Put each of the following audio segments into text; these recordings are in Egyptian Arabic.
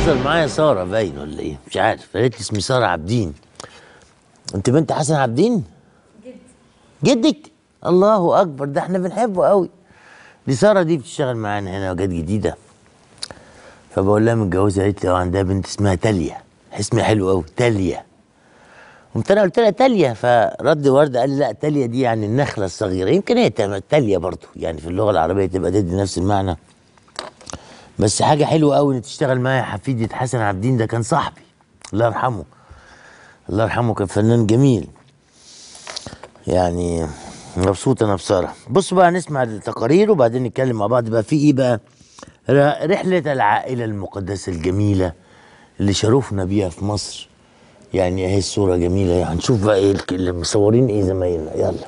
بتهزر معايا ساره باين ولا ايه مش عارف قالت لي اسمي ساره عابدين انت بنت حسن عابدين جدي جدك الله اكبر ده احنا بنحبه قوي دي ساره دي بتشتغل معانا هنا وجت جديده فبقول لها متجوزه قالت لي اه عندها بنت اسمها تاليا اسمها حلو قوي تاليا قمت انا قلت لها تاليا فرد ورده قال لي لا تاليا دي يعني النخله الصغيره يمكن هي تبقى تاليا برضو يعني في اللغه العربيه تبقى تدي نفس المعنى بس حاجه حلوه قوي ان تشتغل معايا حفيده حسن عابدين ده كان صاحبي الله يرحمه الله يرحمه كان فنان جميل يعني مبسوط انا بصراحه بصوا بقى نسمع التقارير وبعدين نتكلم مع بعض بقى في ايه بقى ر- رحله العائله المقدسه الجميله اللي شرفنا بيها في مصر يعني اهي الصوره جميله هنشوف بقى ايه الك- اللي مصورين ايه زمايلنا يلا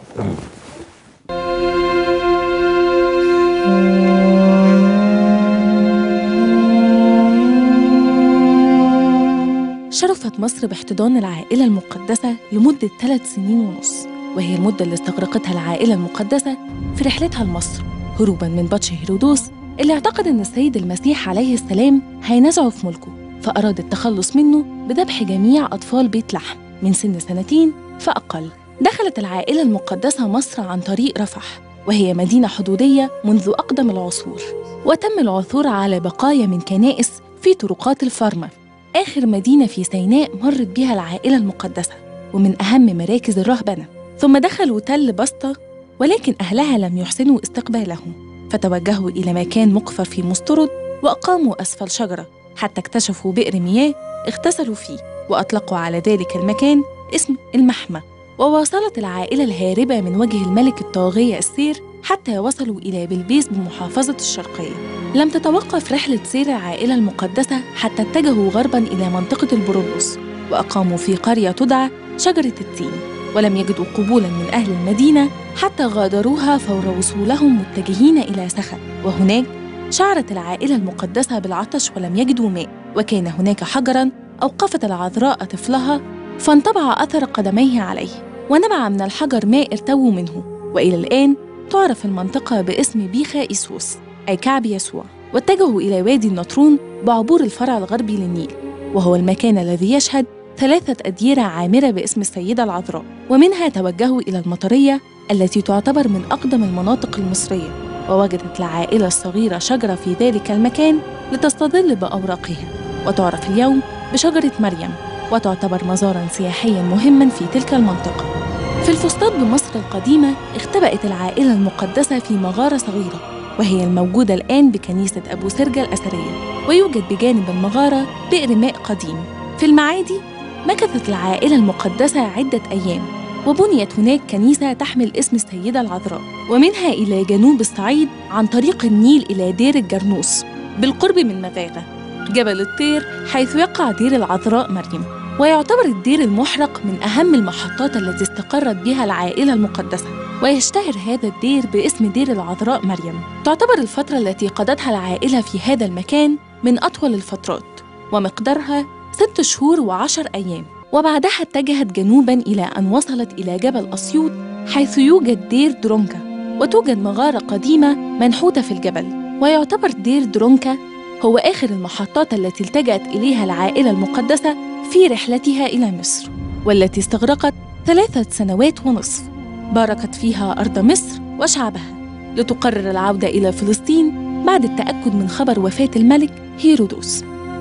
شرفت مصر باحتضان العائلة المقدسة لمدة ثلاث سنين ونص وهي المدة اللي استغرقتها العائلة المقدسة في رحلتها لمصر هروبا من بطش هيرودوس اللي اعتقد ان السيد المسيح عليه السلام هينزعه في ملكه فأراد التخلص منه بذبح جميع أطفال بيت لحم من سن سنتين فأقل دخلت العائلة المقدسة مصر عن طريق رفح وهي مدينة حدودية منذ أقدم العصور وتم العثور على بقايا من كنائس في طرقات الفرمة آخر مدينة في سيناء مرت بها العائلة المقدسة ومن أهم مراكز الرهبنة ثم دخلوا تل بسطة ولكن أهلها لم يحسنوا استقبالهم فتوجهوا إلى مكان مقفر في مسترد وأقاموا أسفل شجرة حتى اكتشفوا بئر مياه اغتسلوا فيه وأطلقوا على ذلك المكان اسم المحمى وواصلت العائلة الهاربة من وجه الملك الطاغية السير حتى وصلوا إلى بلبيس بمحافظة الشرقية لم تتوقف رحلة سير العائلة المقدسة حتى اتجهوا غرباً إلى منطقة البرولوس وأقاموا في قرية تدعى شجرة التين ولم يجدوا قبولاً من أهل المدينة حتى غادروها فور وصولهم متجهين إلى سخا وهناك شعرت العائلة المقدسة بالعطش ولم يجدوا ماء وكان هناك حجراً أوقفت العذراء طفلها فانطبع أثر قدميه عليه ونبع من الحجر ماء ارتووا منه وإلى الآن تعرف المنطقة باسم بيخا إيسوس أي كعب يسوع واتجهوا إلى وادي النطرون بعبور الفرع الغربي للنيل وهو المكان الذي يشهد ثلاثة أديرة عامرة باسم السيدة العذراء ومنها توجهوا إلى المطرية التي تعتبر من أقدم المناطق المصرية ووجدت العائلة الصغيرة شجرة في ذلك المكان لتستظل بأوراقها وتعرف اليوم بشجرة مريم وتعتبر مزارا سياحيا مهما في تلك المنطقة في الفسطاط بمصر القديمة اختبأت العائلة المقدسة في مغارة صغيرة وهي الموجودة الآن بكنيسة أبو سرجة الأثرية ويوجد بجانب المغارة بئر ماء قديم في المعادي مكثت العائلة المقدسة عدة أيام وبنيت هناك كنيسة تحمل اسم السيدة العذراء ومنها إلى جنوب الصعيد عن طريق النيل إلى دير الجرنوس بالقرب من مغاغة جبل الطير حيث يقع دير العذراء مريم ويعتبر الدير المحرق من أهم المحطات التي استقرت بها العائلة المقدسة ويشتهر هذا الدير باسم دير العذراء مريم تعتبر الفترة التي قضتها العائلة في هذا المكان من أطول الفترات ومقدارها ست شهور وعشر أيام وبعدها اتجهت جنوباً إلى أن وصلت إلى جبل أسيوط حيث يوجد دير درونكا وتوجد مغارة قديمة منحوتة في الجبل ويعتبر دير درونكا هو آخر المحطات التي التجأت إليها العائلة المقدسة في رحلتها إلى مصر والتي استغرقت ثلاثة سنوات ونصف باركت فيها أرض مصر وشعبها لتقرر العودة إلى فلسطين بعد التأكد من خبر وفاة الملك هيرودوس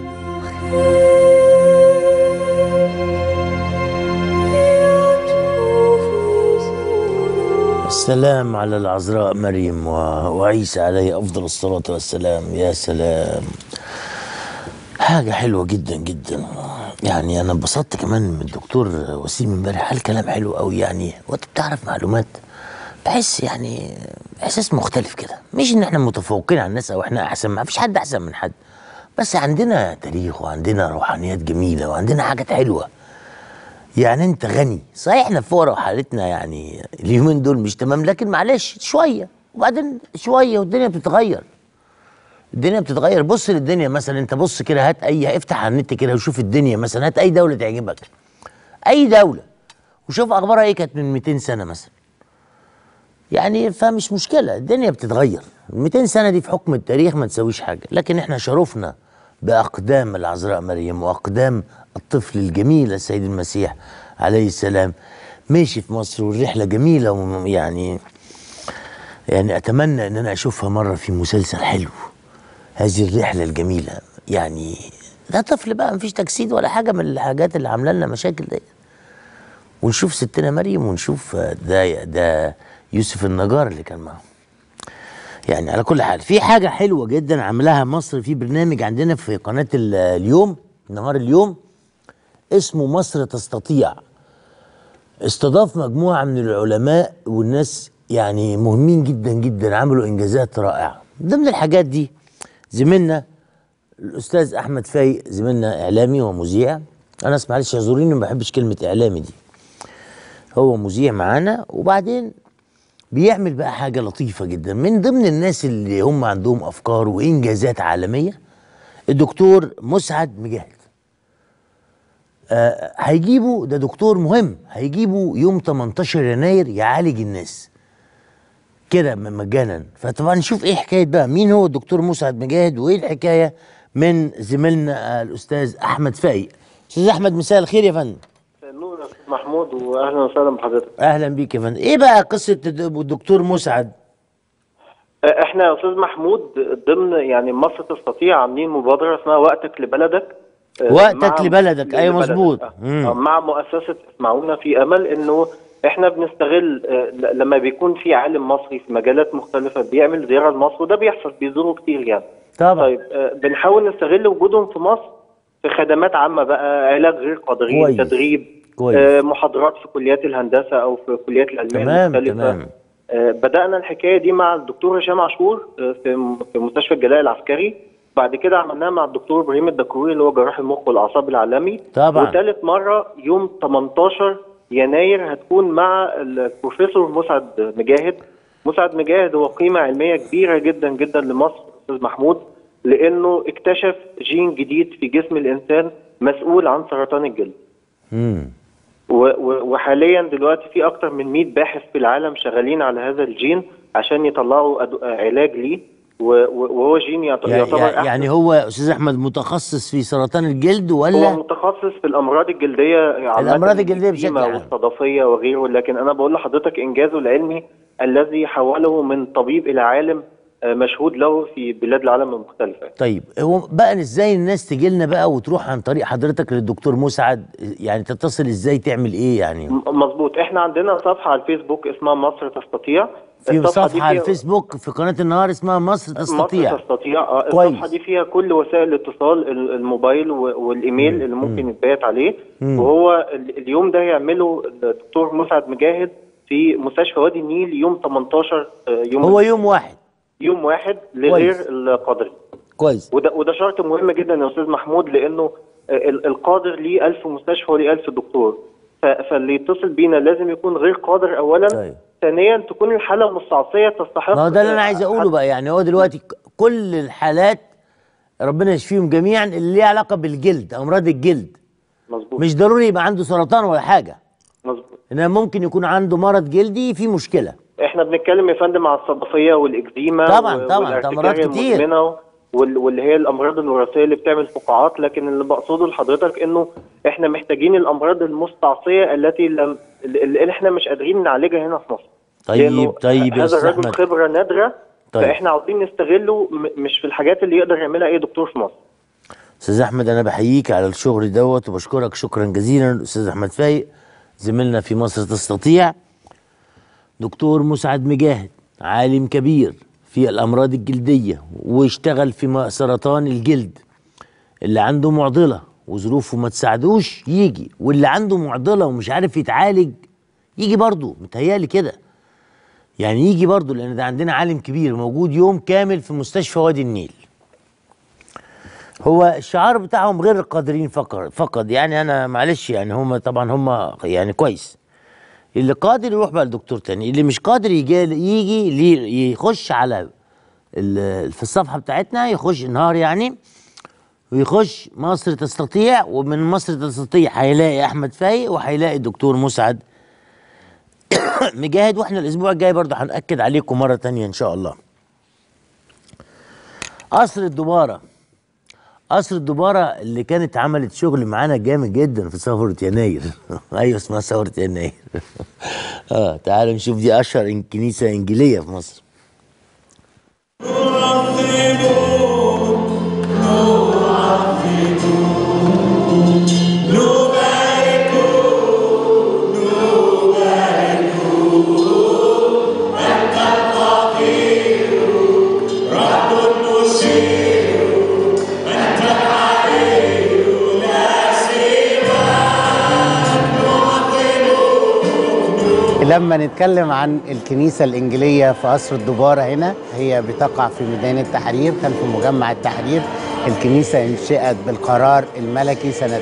السلام على العذراء مريم و... وعيسى عليه افضل الصلاه والسلام يا سلام حاجه حلوه جدا جدا يعني انا انبسطت كمان من الدكتور وسيم امبارح قال كلام حلو قوي يعني وانت بتعرف معلومات بحس يعني احساس مختلف كده مش ان احنا متفوقين على الناس او احنا احسن ما فيش حد احسن من حد بس عندنا تاريخ وعندنا روحانيات جميله وعندنا حاجات حلوه يعني انت غني صحيح احنا فقراء وحالتنا يعني اليومين دول مش تمام لكن معلش شويه وبعدين شويه والدنيا بتتغير الدنيا بتتغير بص للدنيا مثلا انت بص كده هات اي افتح على النت كده وشوف الدنيا مثلا هات اي دوله تعجبك اي دوله وشوف اخبارها ايه كانت من 200 سنه مثلا يعني فمش مشكله الدنيا بتتغير 200 سنه دي في حكم التاريخ ما تسويش حاجه لكن احنا شرفنا باقدام العذراء مريم واقدام الطفل الجميل السيد المسيح عليه السلام ماشي في مصر والرحله جميله ويعني يعني اتمنى ان انا اشوفها مره في مسلسل حلو هذه الرحله الجميله يعني ده طفل بقى مفيش تجسيد ولا حاجه من الحاجات اللي عامله لنا مشاكل دي ونشوف ستنا مريم ونشوف ده ده يوسف النجار اللي كان معاهم يعني على كل حال في حاجه حلوه جدا عملها مصر في برنامج عندنا في قناه ال- اليوم نهار اليوم اسمه مصر تستطيع استضاف مجموعه من العلماء والناس يعني مهمين جدا جدا عملوا انجازات رائعه ضمن الحاجات دي زميلنا الاستاذ احمد فايق زميلنا اعلامي ومذيع انا اسمع معلش اعذروني ما بحبش كلمه اعلامي دي هو مذيع معانا وبعدين بيعمل بقى حاجه لطيفه جدا من ضمن الناس اللي هم عندهم افكار وانجازات عالميه الدكتور مسعد مجاهد آه هيجيبوا ده دكتور مهم هيجيبوا يوم 18 يناير يعالج الناس كده م- مجانا فطبعا نشوف ايه حكايه بقى مين هو الدكتور مسعد مجاهد وايه الحكايه من زميلنا آه، الاستاذ احمد فايق استاذ احمد مساء الخير يا فندم نور يا أستاذ محمود واهلا وسهلا بحضرتك اهلا بيك يا فندم ايه بقى قصه الد- الدكتور مسعد احنا يا استاذ محمود ضمن يعني مصر تستطيع عاملين مبادره اسمها وقتك لبلدك آه، وقتك مع- لبلدك، أيوة لبلدك. مظبوط. آه، مم. آه، مع مؤسسه اسمعونا في امل انه احنا بنستغل آه، ل- لما بيكون في عالم مصري في مجالات مختلفه بيعمل زياره لمصر وده بيحصل بيزوروا كتير يعني طبعا طيب آه، بنحاول نستغل وجودهم في مصر في خدمات عامه بقى علاج غير قادرين كويس. تدريب كويس. آه، محاضرات في كليات الهندسه او في كليات العلميه تمام المختلفه تمام آه، بدأنا الحكاية دي مع الدكتور هشام عاشور آه، في م- في مستشفى الجلاء العسكري بعد كده عملناها مع الدكتور ابراهيم الدكروري اللي هو جراح المخ والاعصاب العالمي طبعا. وثالث مرة يوم 18 يناير هتكون مع البروفيسور مسعد مجاهد مسعد مجاهد هو قيمة علمية كبيرة جدا جدا لمصر استاذ محمود لانه اكتشف جين جديد في جسم الانسان مسؤول عن سرطان الجلد امم و- و- وحاليا دلوقتي في اكتر من 100 باحث في العالم شغالين على هذا الجين عشان يطلعوا أد- علاج ليه و- و- وهو جين يعت- يعتبر يعني, أحسن. يعني هو استاذ احمد متخصص في سرطان الجلد هو ولا متخصص في الامراض الجلديه عامة، الأمراض الجلدية بشكل الإكزيما عام. والصدفيه وغيره لكن انا بقول لحضرتك انجازه العلمي الذي حوله من طبيب الى عالم آه، مشهود له في بلاد العالم المختلفه طيب هو بقى ازاي الناس تجي لنا بقى وتروح عن طريق حضرتك للدكتور مسعد يعني تتصل ازاي تعمل ايه يعني م- مظبوط احنا عندنا صفحه على الفيسبوك اسمها مصر تستطيع في الصفحة دي صفحه على فيها- الفيسبوك في قناه النهار اسمها مصر تستطيع مصر تستطيع آه، كويس. الصفحه دي فيها كل وسائل الاتصال ال- الموبايل و- والايميل اللي ممكن يتبعت عليه مم. وهو ال- اليوم ده يعمله الدكتور مسعد مجاهد في مستشفى وادي النيل يوم 18 آه، يوم هو يوم واحد يوم واحد لغير كويس. القادرين كويس وده وده شرط مهم جدا يا استاذ محمود لانه ال- القادر ليه 1000 مستشفى وليه 1000 دكتور ف- فاللي يتصل بينا لازم يكون غير قادر اولا طيب. ثانيا تكون الحاله مستعصيه تستحق ما هو ده اللي انا عايز اقوله بقى يعني هو دلوقتي ك- كل الحالات ربنا يشفيهم جميعا اللي ليها علاقه بالجلد امراض الجلد مظبوط مش ضروري يبقى عنده سرطان ولا حاجه مظبوط انما ممكن يكون عنده مرض جلدي في مشكله احنا بنتكلم يا فندم على الصدفيه والاكزيما طبعاً، و- طبعاً، والارتكارية أمراض كتير. المزمنة وال- واللي هي الامراض الوراثيه اللي بتعمل فقاعات لكن اللي بقصده لحضرتك انه احنا محتاجين الامراض المستعصيه التي لم اللي احنا مش قادرين نعالجها هنا في مصر طيب لأنه طيب يا هذا استاذ الرجل احمد خبره نادره طيب. فاحنا عاوزين نستغله م- مش في الحاجات اللي يقدر يعملها اي دكتور في مصر استاذ احمد انا بحييك على الشغل دوت وبشكرك شكرا جزيلا استاذ احمد فايق زميلنا في مصر تستطيع دكتور مسعد مجاهد عالم كبير في الامراض الجلديه واشتغل في م- سرطان الجلد اللي عنده معضله وظروفه ما تساعدوش يجي واللي عنده معضله ومش عارف يتعالج يجي برضه متهيألي كده يعني يجي برضه لان ده عندنا عالم كبير موجود يوم كامل في مستشفى وادي النيل هو الشعار بتاعهم غير القادرين فقط فقط يعني انا معلش يعني هم طبعا هم يعني كويس اللي قادر يروح بقى لدكتور تاني اللي مش قادر يجي يجي لي- يخش على ال- في الصفحه بتاعتنا يخش نهار يعني ويخش مصر تستطيع ومن مصر تستطيع هيلاقي احمد فايق وهيلاقي الدكتور مسعد مجاهد واحنا الاسبوع الجاي برضه هنأكد عليكم مره تانية ان شاء الله قصر الدباره قصر الدبارة اللي كانت عملت شغل معانا جامد جدا في ثورة يناير ايوه اسمها ثورة يناير اه تعالوا نشوف دي اشهر إن- كنيسة انجيلية في مصر لما نتكلم عن الكنيسة الإنجيلية في قصر الدبارة هنا هي بتقع في ميدان التحرير خلف مجمع التحرير الكنيسة انشئت بالقرار الملكي سنة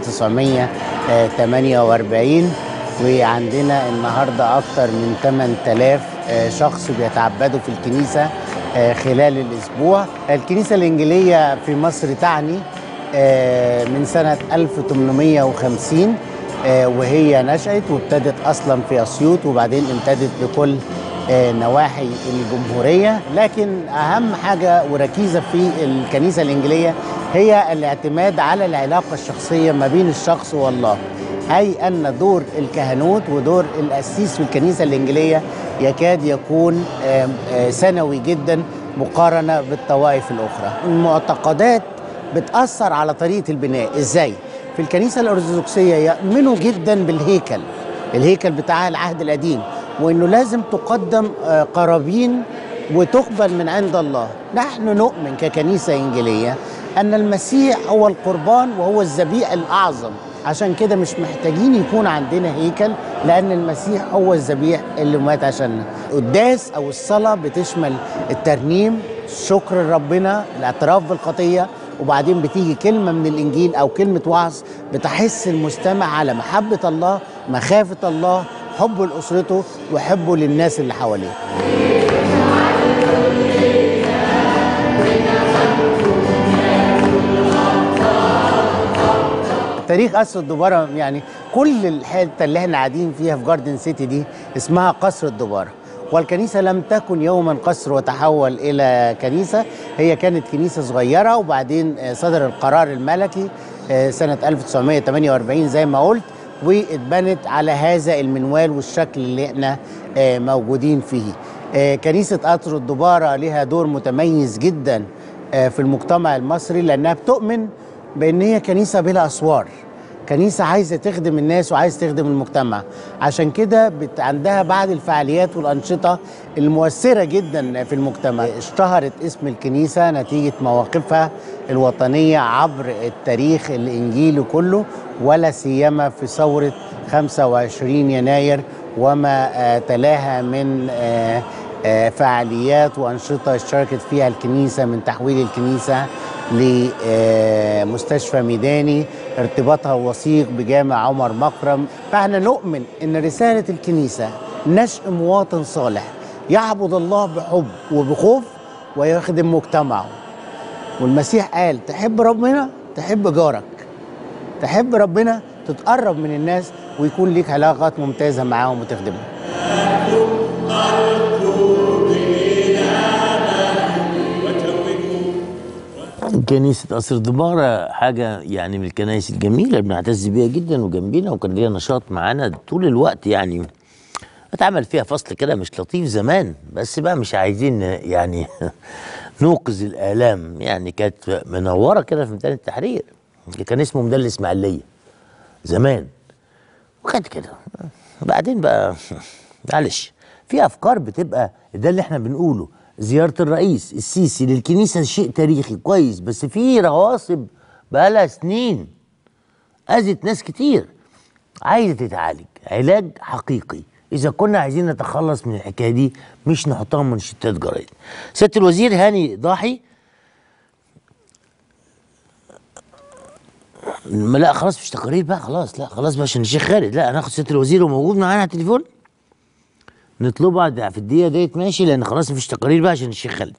1948 وعندنا النهاردة أكثر من 8000 آه، شخص بيتعبدوا في الكنيسة آه، خلال الأسبوع الكنيسة الإنجيلية في مصر تعني آه، من سنة 1850 آه، وهي نشأت وابتدت أصلا في أسيوط وبعدين امتدت لكل آه، نواحي الجمهورية لكن أهم حاجة وركيزة في الكنيسة الإنجيلية هي الاعتماد على العلاقة الشخصية ما بين الشخص والله أي أن دور الكهنوت ودور القسيس في الكنيسة الإنجيلية يكاد يكون آم، آه، ثانوي جدا مقارنة بالطوائف الأخرى المعتقدات بتأثر على طريقة البناء إزاي؟ في الكنيسة الأرثوذكسية يؤمنوا جدا بالهيكل الهيكل بتاع العهد القديم وإنه لازم تقدم آه، قرابين وتقبل من عند الله نحن نؤمن ككنيسة إنجيلية أن المسيح هو القربان وهو الذبيح الأعظم عشان كده مش محتاجين يكون عندنا هيكل لأن المسيح هو الذبيح اللي مات عشاننا القداس أو الصلاة بتشمل الترنيم شكر لربنا الاعتراف بالخطية وبعدين بتيجي كلمة من الإنجيل أو كلمة وعظ بتحس المستمع على محبة الله مخافة الله حبه لأسرته وحبه للناس اللي حواليه تاريخ قصر الدبارة يعني كل الحتة اللي احنا قاعدين فيها في جاردن سيتي دي اسمها قصر الدبارة والكنيسة لم تكن يوما قصر وتحول إلى كنيسة هي كانت كنيسة صغيرة وبعدين آه، صدر القرار الملكي آه، سنة 1948 زي ما قلت واتبنت على هذا المنوال والشكل اللي احنا آه، موجودين فيه آه، كنيسة قصر الدبارة لها دور متميز جدا آه، في المجتمع المصري لأنها بتؤمن بان هي كنيسه بلا اسوار كنيسه عايزه تخدم الناس وعايزه تخدم المجتمع عشان كده بت... عندها بعض الفعاليات والانشطه المؤثره جدا في المجتمع اشتهرت اسم الكنيسه نتيجه مواقفها الوطنيه عبر التاريخ الانجيلي كله ولا سيما في ثوره 25 يناير وما آه، تلاها من آه، آه، فعاليات وأنشطة اشتركت فيها الكنيسة من تحويل الكنيسة لمستشفى ميداني ارتباطها وثيق بجامع عمر مكرم فاحنا نؤمن ان رسالة الكنيسة نشء مواطن صالح يعبد الله بحب وبخوف ويخدم مجتمعه والمسيح قال تحب ربنا تحب جارك تحب ربنا تتقرب من الناس ويكون ليك علاقات ممتازة معاهم وتخدمهم كنيسة قصر دمارة حاجة يعني من الكنائس الجميلة بنعتز بيها جدا وجنبينا وكان ليها نشاط معانا طول الوقت يعني اتعمل فيها فصل كده مش لطيف زمان بس بقى مش عايزين يعني نوقظ الآلام يعني كانت منورة كده في ميدان التحرير كان اسمه ميدان الإسماعيلية زمان وكانت كده بعدين بقى معلش في افكار بتبقى ده اللي احنا بنقوله زياره الرئيس السيسي للكنيسه شيء تاريخي كويس بس في رواسب بقالها سنين اذت ناس كتير عايزه تتعالج علاج حقيقي اذا كنا عايزين نتخلص من الحكايه دي مش نحطها من شتات جرايد سياده الوزير هاني ضاحي ما لا خلاص مش تقارير بقى خلاص لا خلاص بقى عشان الشيخ خالد لا هناخد سياده الوزير وموجود معانا على التليفون نطلبها ده في الدقيقه ديت ماشي لان خلاص مفيش تقارير بقى عشان الشيخ خالد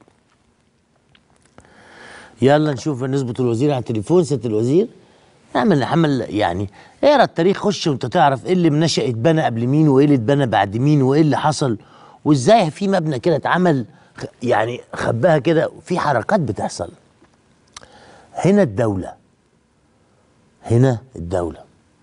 يلا نشوف نظبط الوزير على التليفون سياده الوزير نعمل نحمل يعني اقرا التاريخ خش وانت تعرف ايه اللي منشأ اتبنى قبل مين وايه اللي اتبنى بعد مين وايه اللي حصل وازاي في مبنى كده اتعمل خ- يعني خباها كده في حركات بتحصل هنا الدولة هنا الدولة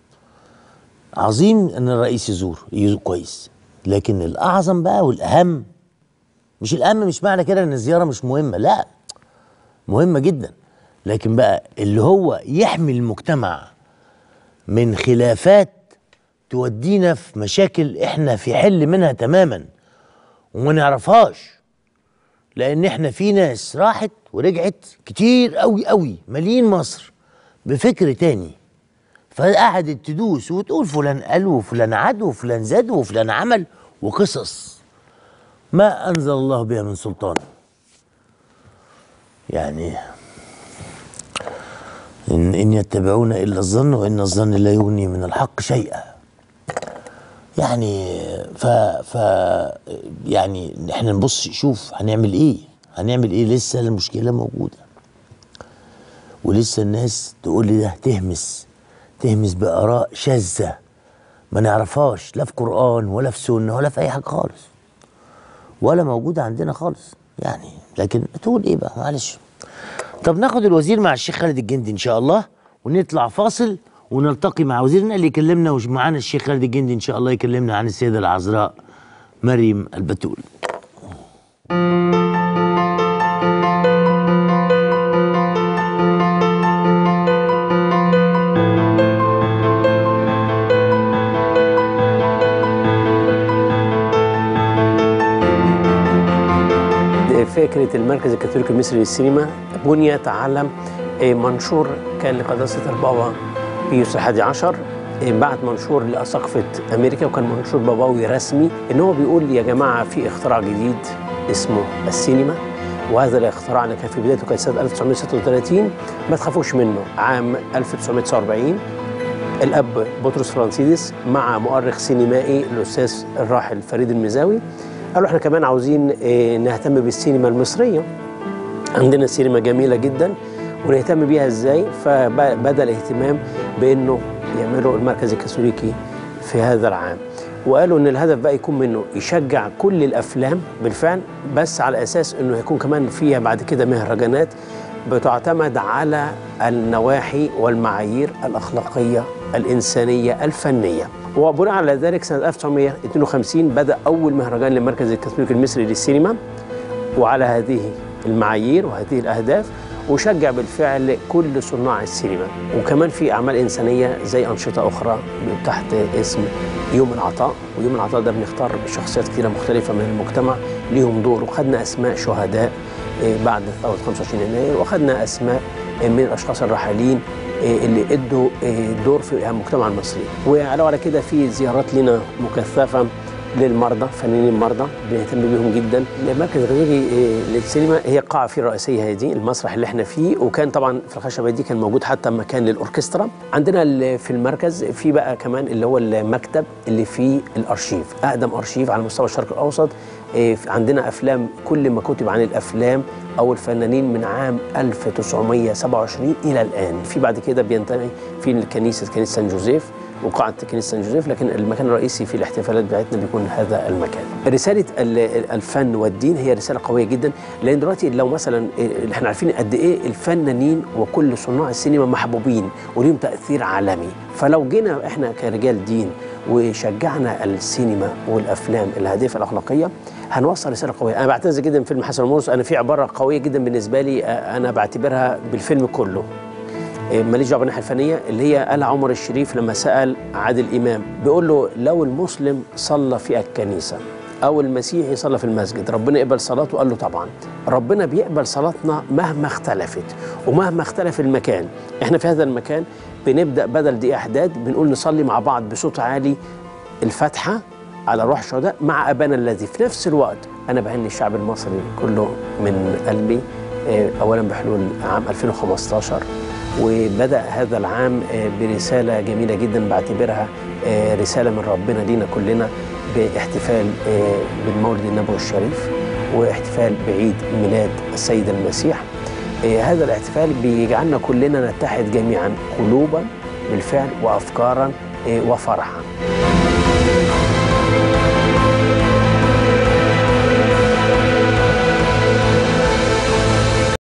عظيم ان الرئيس يزور يزور كويس لكن الاعظم بقى والاهم مش الاهم مش معنى كده ان الزياره مش مهمه لا مهمه جدا لكن بقى اللي هو يحمي المجتمع من خلافات تودينا في مشاكل احنا في حل منها تماما وما نعرفهاش لان احنا في ناس راحت ورجعت كتير قوي قوي مالين مصر بفكر تاني فقعدت تدوس وتقول فلان قال وفلان عاد وفلان زاد وفلان عمل وقصص ما انزل الله بها من سلطان يعني إن, إن يتبعون إلا الظن وإن الظن لا يغني من الحق شيئا يعني ف ف يعني احنا نبص شوف هنعمل ايه هنعمل ايه لسه المشكله موجوده ولسه الناس تقول لي ده تهمس تهمس باراء شاذه ما نعرفهاش لا في قران ولا في سنه ولا في اي حاجه خالص ولا موجوده عندنا خالص يعني لكن تقول ايه بقى معلش طب ناخد الوزير مع الشيخ خالد الجندي ان شاء الله ونطلع فاصل ونلتقي مع وزيرنا اللي يكلمنا ومعانا الشيخ خالد الجندي ان شاء الله يكلمنا عن السيده العذراء مريم البتول فكرة المركز الكاثوليكي المصري للسينما بنيت على منشور كان لقداسة البابا بيوس الحادي عشر بعت منشور لأساقفة أمريكا وكان منشور بابوي رسمي إن هو بيقول يا جماعة في اختراع جديد اسمه السينما وهذا الاختراع اللي كان في بدايته كان سنة 1936 ما تخافوش منه عام 1949 الأب بطرس فرانسيدس مع مؤرخ سينمائي الأستاذ الراحل فريد المزاوي قالوا احنا كمان عاوزين اه نهتم بالسينما المصريه عندنا سينما جميله جدا ونهتم بيها ازاي فبدا الاهتمام بانه يعملوا المركز الكاثوليكي في هذا العام وقالوا ان الهدف بقى يكون منه يشجع كل الافلام بالفعل بس على اساس انه يكون كمان فيها بعد كده مهرجانات بتعتمد على النواحي والمعايير الاخلاقيه الانسانيه الفنيه وبناء على ذلك سنة 1952 بدأ أول مهرجان للمركز الكاثوليكي المصري للسينما وعلى هذه المعايير وهذه الأهداف وشجع بالفعل كل صناع السينما وكمان في أعمال إنسانية زي أنشطة أخرى تحت اسم يوم العطاء ويوم العطاء ده بنختار شخصيات كثيرة مختلفة من المجتمع ليهم دور وخدنا أسماء شهداء بعد ثورة 25 يناير وخدنا أسماء من الأشخاص الراحلين اللي ادوا دور في المجتمع المصري وعلاوه على كده في زيارات لنا مكثفه للمرضى فنانين المرضى بنهتم بيهم جدا المركز الغذائي للسينما هي القاعه فيه الرئيسيه هذه المسرح اللي احنا فيه وكان طبعا في الخشبه دي كان موجود حتى مكان للاوركسترا عندنا في المركز في بقى كمان اللي هو المكتب اللي فيه الارشيف اقدم ارشيف على مستوى الشرق الاوسط عندنا افلام كل ما كتب عن الافلام او الفنانين من عام 1927 الى الان في بعد كده بينتمي في كنيسه كنيسه سان جوزيف وقاعة كنيسة سان جوزيف لكن المكان الرئيسي في الاحتفالات بتاعتنا بيكون هذا المكان. رسالة الفن والدين هي رسالة قوية جدا لأن دلوقتي لو مثلا احنا عارفين قد إيه الفنانين وكل صناع السينما محبوبين وليهم تأثير عالمي فلو جينا احنا كرجال دين وشجعنا السينما والافلام الهادفه الاخلاقيه هنوصل رساله قويه انا بعتز جدا فيلم حسن ومرقص انا في عباره قويه جدا بالنسبه لي انا بعتبرها بالفيلم كله ماليش دعوه بالناحيه الفنيه اللي هي قالها عمر الشريف لما سال عادل امام بيقول له لو المسلم صلى في الكنيسه او المسيحي صلى في المسجد ربنا يقبل صلاته قال له طبعا ربنا بيقبل صلاتنا مهما اختلفت ومهما اختلف المكان احنا في هذا المكان بنبدا بدل دقيقه احداد بنقول نصلي مع بعض بصوت عالي الفاتحه على روح الشهداء مع ابانا الذي في نفس الوقت انا بهني الشعب المصري كله من قلبي اولا بحلول عام 2015 وبدا هذا العام برساله جميله جدا بعتبرها رساله من ربنا لينا كلنا باحتفال بالمولد النبوي الشريف واحتفال بعيد ميلاد السيد المسيح هذا الاحتفال بيجعلنا كلنا نتحد جميعا قلوبا بالفعل وافكارا وفرحا